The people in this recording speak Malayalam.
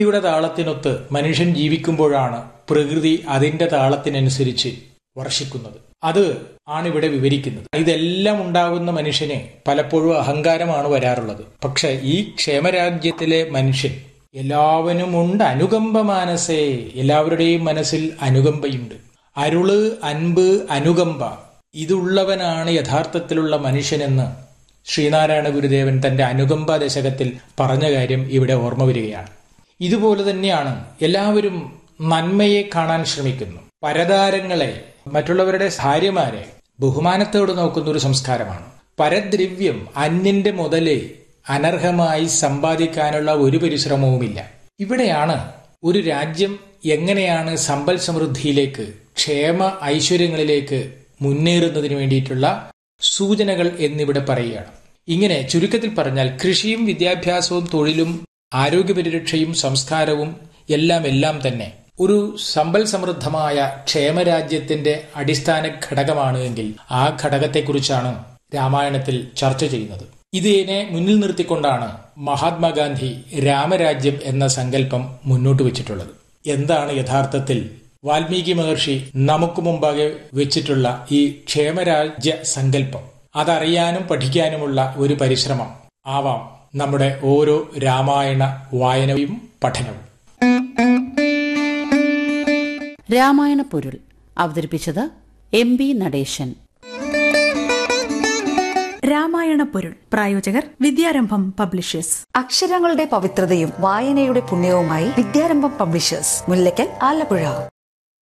പ്രകൃതിയുടെ താളത്തിനൊത്ത് മനുഷ്യൻ ജീവിക്കുമ്പോഴാണ് പ്രകൃതി അതിന്റെ താളത്തിനനുസരിച്ച് വർഷിക്കുന്നത് അത് ആണ് ഇവിടെ വിവരിക്കുന്നത് ഇതെല്ലാം ഉണ്ടാകുന്ന മനുഷ്യന് പലപ്പോഴും അഹങ്കാരമാണ് വരാറുള്ളത് പക്ഷെ ഈ ക്ഷേമരാജ്യത്തിലെ മനുഷ്യൻ എല്ലാവനും ഉണ്ട് അനുകമ്പ മാനസേ എല്ലാവരുടെയും മനസ്സിൽ അനുകമ്പയുണ്ട് അരുള് അൻപ് അനുകമ്പ ഇതുള്ളവനാണ് യഥാർത്ഥത്തിലുള്ള മനുഷ്യനെന്ന് ശ്രീനാരായണ ഗുരുദേവൻ തന്റെ അനുകമ്പ ദശകത്തിൽ പറഞ്ഞ കാര്യം ഇവിടെ ഓർമ്മ വരികയാണ് ഇതുപോലെ തന്നെയാണ് എല്ലാവരും നന്മയെ കാണാൻ ശ്രമിക്കുന്നു പരതാരങ്ങളെ മറ്റുള്ളവരുടെ ഭാര്യമാരെ ബഹുമാനത്തോട് നോക്കുന്ന ഒരു സംസ്കാരമാണ് പരദ്രവ്യം അന്യന്റെ മുതല് അനർഹമായി സമ്പാദിക്കാനുള്ള ഒരു പരിശ്രമവുമില്ല ഇവിടെയാണ് ഒരു രാജ്യം എങ്ങനെയാണ് സമ്പൽ സമൃദ്ധിയിലേക്ക് ക്ഷേമ ഐശ്വര്യങ്ങളിലേക്ക് മുന്നേറുന്നതിന് വേണ്ടിയിട്ടുള്ള സൂചനകൾ എന്നിവിടെ പറയുകയാണ് ഇങ്ങനെ ചുരുക്കത്തിൽ പറഞ്ഞാൽ കൃഷിയും വിദ്യാഭ്യാസവും തൊഴിലും ആരോഗ്യപരിരക്ഷയും സംസ്കാരവും എല്ലാം എല്ലാം തന്നെ ഒരു സമ്പൽ സമൃദ്ധമായ ക്ഷേമരാജ്യത്തിന്റെ അടിസ്ഥാന ഘടകമാണ് എങ്കിൽ ആ ഘടകത്തെക്കുറിച്ചാണ് രാമായണത്തിൽ ചർച്ച ചെയ്യുന്നത് ഇതിനെ മുന്നിൽ നിർത്തിക്കൊണ്ടാണ് മഹാത്മാഗാന്ധി രാമരാജ്യം എന്ന സങ്കല്പം മുന്നോട്ട് വെച്ചിട്ടുള്ളത് എന്താണ് യഥാർത്ഥത്തിൽ വാൽമീകി മഹർഷി നമുക്ക് മുമ്പാകെ വെച്ചിട്ടുള്ള ഈ ക്ഷേമരാജ്യ സങ്കല്പം അതറിയാനും പഠിക്കാനുമുള്ള ഒരു പരിശ്രമം ആവാം നമ്മുടെ ഓരോ രാമായണ വായനയും പഠനവും രാമായണ പൊരുൾ അവതരിപ്പിച്ചത് എം ബി നടേശൻ രാമായണ പൊരുൾ പ്രായോജകർ വിദ്യാരംഭം പബ്ലിഷേഴ്സ് അക്ഷരങ്ങളുടെ പവിത്രതയും വായനയുടെ പുണ്യവുമായി വിദ്യാരംഭം പബ്ലിഷേഴ്സ് മുല്ലയ്ക്കൽ ആലപ്പുഴ